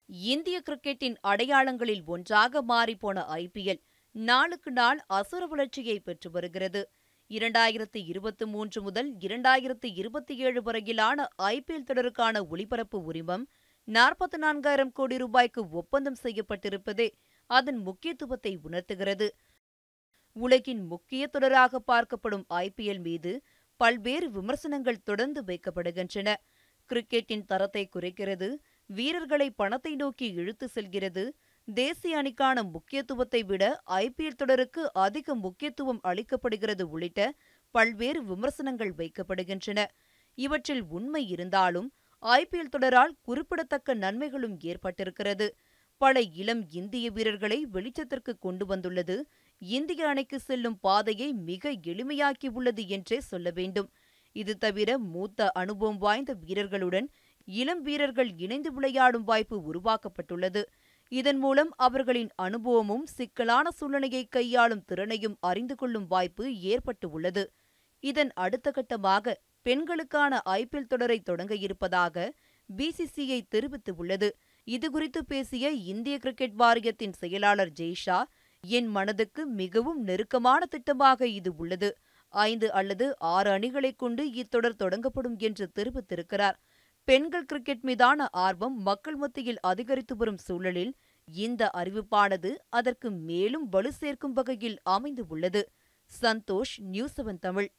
இந்திய கிரிக்கெட்டின் அடையாளங்களில் ஒன்றாக மாறிப்போன ஐபிஎல் நாளுக்கு நாள் அசுர வளர்ச்சியை பெற்று வருகிறது இரண்டாயிரத்து இருபத்தி மூன்று முதல் இரண்டாயிரத்து இருபத்தி ஏழு வரையிலான ஐபிஎல் தொடருக்கான ஒளிபரப்பு உரிமம் நாற்பத்தி நான்காயிரம் கோடி ரூபாய்க்கு ஒப்பந்தம் செய்யப்பட்டிருப்பதே அதன் முக்கியத்துவத்தை உணர்த்துகிறது உலகின் முக்கிய தொடராக பார்க்கப்படும் ஐபிஎல் மீது பல்வேறு விமர்சனங்கள் தொடர்ந்து வைக்கப்படுகின்றன கிரிக்கெட்டின் தரத்தை குறைக்கிறது வீரர்களை பணத்தை நோக்கி இழுத்து செல்கிறது தேசிய அணிக்கான முக்கியத்துவத்தை விட ஐபிஎல் தொடருக்கு அதிக முக்கியத்துவம் அளிக்கப்படுகிறது உள்ளிட்ட பல்வேறு விமர்சனங்கள் வைக்கப்படுகின்றன இவற்றில் உண்மை இருந்தாலும் ஐபிஎல் தொடரால் குறிப்பிடத்தக்க நன்மைகளும் ஏற்பட்டிருக்கிறது பல இளம் இந்திய வீரர்களை வெளிச்சத்திற்கு கொண்டு வந்துள்ளது இந்திய அணிக்கு செல்லும் பாதையை மிக எளிமையாக்கியுள்ளது என்றே சொல்ல வேண்டும் இது தவிர மூத்த அனுபவம் வாய்ந்த வீரர்களுடன் இளம் வீரர்கள் இணைந்து விளையாடும் வாய்ப்பு உருவாக்கப்பட்டுள்ளது இதன் மூலம் அவர்களின் அனுபவமும் சிக்கலான சூழ்நிலையை கையாளும் திறனையும் அறிந்து கொள்ளும் வாய்ப்பு ஏற்பட்டு உள்ளது இதன் அடுத்த கட்டமாக பெண்களுக்கான ஐபிஎல் தொடரை தொடங்க இருப்பதாக பிசிசிஐ தெரிவித்துள்ளது இதுகுறித்து பேசிய இந்திய கிரிக்கெட் வாரியத்தின் செயலாளர் ஜெய்ஷா என் மனதுக்கு மிகவும் நெருக்கமான திட்டமாக இது உள்ளது ஐந்து அல்லது ஆறு அணிகளைக் கொண்டு இத்தொடர் தொடங்கப்படும் என்று தெரிவித்திருக்கிறார் பெண்கள் கிரிக்கெட் மீதான ஆர்வம் மக்கள் மத்தியில் அதிகரித்து வரும் சூழலில் இந்த அறிவிப்பானது அதற்கு மேலும் வலு சேர்க்கும் வகையில் அமைந்து உள்ளது சந்தோஷ் நியூஸ் செவன் தமிழ்